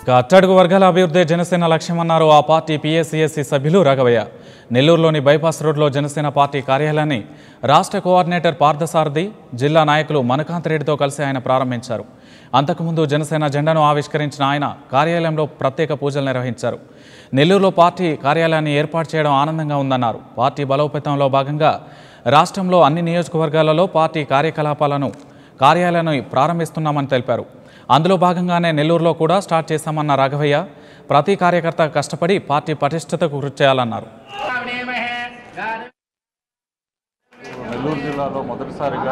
ఇక అట్టడుగు వర్గాల అభివృద్ధి జనసేన లక్ష్యమన్నారు ఆ పార్టీ పీఎస్సీఎస్సీ సభ్యులు రాఘవయ్య నెల్లూరులోని బైపాస్ రోడ్లో జనసేన పార్టీ కార్యాలయాన్ని రాష్ట్ర కోఆర్డినేటర్ పార్థసారథి జిల్లా నాయకులు మనకాంత్ రెడ్డితో కలిసి ఆయన ప్రారంభించారు అంతకుముందు జనసేన జెండాను ఆవిష్కరించిన ఆయన కార్యాలయంలో ప్రత్యేక పూజలు నిర్వహించారు నెల్లూరులో పార్టీ కార్యాలయాన్ని ఏర్పాటు చేయడం ఆనందంగా ఉందన్నారు పార్టీ బలోపేతంలో భాగంగా రాష్ట్రంలో అన్ని నియోజకవర్గాలలో పార్టీ కార్యకలాపాలను కార్యాలయాన్ని ప్రారంభిస్తున్నామని తెలిపారు అందులో భాగంగానే నెల్లూరులో కూడా స్టార్ట్ చేశామన్న రాఘవయ్య ప్రతి కార్యకర్త కష్టపడి పార్టీ పటిష్టతకు కృషి చేయాలన్నారు నెల్లూరు జిల్లాలో మొదటిసారిగా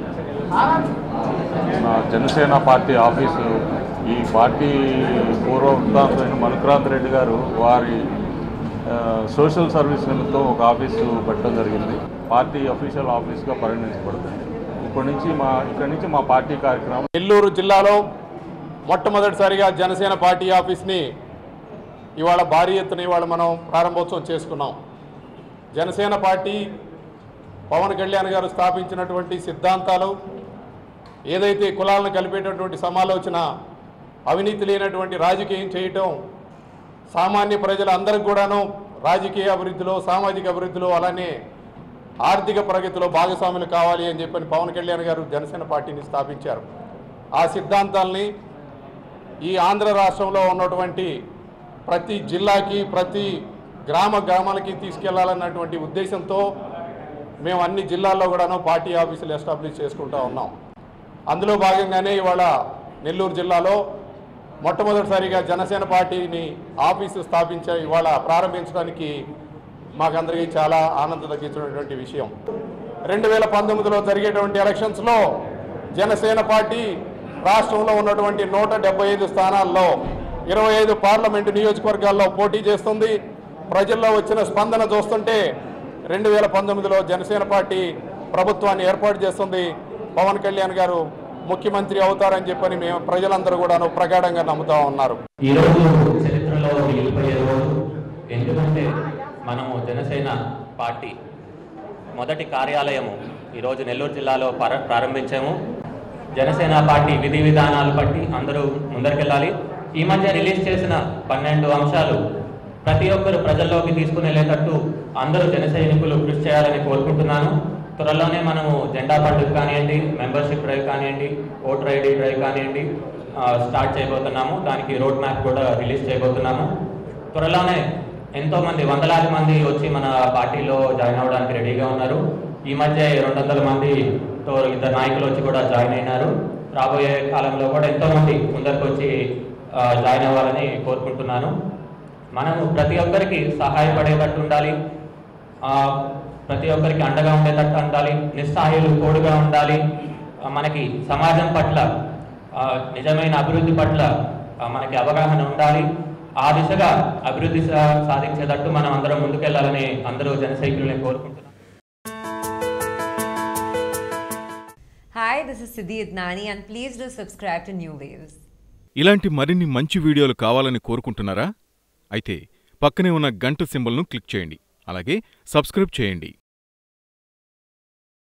నా జనసేన పార్టీ ఆఫీసు ఈ పార్టీ పూర్వ వృత్తాంతమైన మనుక్రాంత్ రెడ్డి గారు వారి ఆ, సోషల్ సర్వీస్ నిమిత్తం ఒక ఆఫీసు పెట్టడం జరిగింది పార్టీ అఫీషియల్ ఆఫీస్గా పరిగణించబడుతుంది ఇప్పటి నుంచి మా ఇక్కడి నుంచి మా పార్టీ కార్యక్రమం నెల్లూరు జిల్లాలో మొట్టమొదటిసారిగా జనసేన పార్టీ ఆఫీస్ని ఇవాళ భారీ ఎత్తున ఇవాళ మనం ప్రారంభోత్సవం చేసుకున్నాం జనసేన పార్టీ పవన్ కళ్యాణ్ గారు స్థాపించినటువంటి సిద్ధాంతాలు ఏదైతే కులాలను కలిపేటటువంటి సమాలోచన అవినీతి లేనటువంటి రాజకీయం చేయటం సామాన్య ప్రజలందరికీ కూడాను రాజకీయ అభివృద్ధిలో సామాజిక అభివృద్ధిలో అలానే ఆర్థిక ప్రగతిలో భాగస్వాములు కావాలి అని చెప్పని పవన్ కళ్యాణ్ గారు జనసేన పార్టీని స్థాపించారు ఆ సిద్ధాంతాల్ని ఈ ఆంధ్ర రాష్ట్రంలో ఉన్నటువంటి ప్రతి జిల్లాకి ప్రతి గ్రామ గ్రామాలకి తీసుకెళ్లాలన్నటువంటి ఉద్దేశంతో మేము అన్ని జిల్లాల్లో కూడాను పార్టీ ఆఫీసులు ఎస్టాబ్లిష్ చేసుకుంటా ఉన్నాం అందులో భాగంగానే ఇవాళ నెల్లూరు జిల్లాలో మొట్టమొదటిసారిగా జనసేన పార్టీని ఆఫీసు స్థాపించ ఇవాళ ప్రారంభించడానికి మాకందరికీ చాలా ఆనందం తగ్గించినటువంటి విషయం రెండు వేల పంతొమ్మిదిలో జరిగేటువంటి ఎలక్షన్స్లో జనసేన పార్టీ రాష్ట్రంలో ఉన్నటువంటి నూట డెబ్బై ఐదు స్థానాల్లో ఇరవై ఐదు పార్లమెంటు నియోజకవర్గాల్లో పోటీ చేస్తుంది ప్రజల్లో వచ్చిన స్పందన చూస్తుంటే రెండు వేల పంతొమ్మిదిలో జనసేన పార్టీ ప్రభుత్వాన్ని ఏర్పాటు చేస్తుంది పవన్ కళ్యాణ్ గారు ముఖ్యమంత్రి అవుతారని చెప్పని మేము ప్రజలందరూ కూడాను ప్రగాఢంగా నమ్ముతా ఉన్నారు ఈరోజు చరిత్రలో మిగిలిపోయే రోజు ఎందుకంటే మనము జనసేన పార్టీ మొదటి కార్యాలయము ఈరోజు నెల్లూరు జిల్లాలో ప్రార- ప్రారంభించాము జనసేన పార్టీ విధి విధానాలు బట్టి అందరూ ముందరికెళ్ళాలి ఈ మధ్య రిలీజ్ చేసిన పన్నెండు అంశాలు ప్రతి ఒక్కరు ప్రజల్లోకి తీసుకుని వెళ్ళేటట్టు అందరూ జన సైనికులు కృషి చేయాలని కోరుకుంటున్నాను త్వరలోనే మనము జెండా పండుగ కానివ్వండి మెంబర్షిప్ డ్రైవ్ కానివ్వండి ఓటర్ ఐడి డ్రైవ్ కానివ్వండి ఆ, స్టార్ట్ చేయబోతున్నాము దానికి రోడ్ మ్యాప్ కూడా రిలీజ్ చేయబోతున్నాము త్వరలోనే ఎంతో మంది వందలాది మంది వచ్చి మన పార్టీలో జాయిన్ అవ్వడానికి రెడీగా ఉన్నారు ఈ మధ్య రెండు వందల మందితో ఇద్దరు నాయకులు వచ్చి కూడా జాయిన్ అయినారు రాబోయే కాలంలో కూడా ఎంతో మంది ముందరికి వచ్చి ఆ, జాయిన్ అవ్వాలని కోరుకుంటున్నాను మనము ప్రతి ఒక్కరికి సహాయపడేటట్టు ఉండాలి ఆ, ప్రతి ఒక్కరికి అండగా ఉండేటట్టు ఉండాలి నిస్సహాయులు తోడుగా ఉండాలి ఆ, మనకి సమాజం పట్ల ఆ, నిజమైన అభివృద్ధి పట్ల ఆ, మనకి అవగాహన ఉండాలి ఆ దిశగా అభివృద్ధి సా- సాధించేటట్టు మనం అందరం ముందుకెళ్లాలని అందరూ జనసైకుల్ని కోరుకుంటున్నాం Hi, this is Siddhi Idnani, and please do subscribe to New Waves. ఇలాంటి మరిన్ని మంచి వీడియోలు కావాలని కోరుకుంటున్నారా అయితే పక్కనే ఉన్న గంట సింబల్ను క్లిక్ చేయండి అలాగే సబ్స్క్రైబ్ చేయండి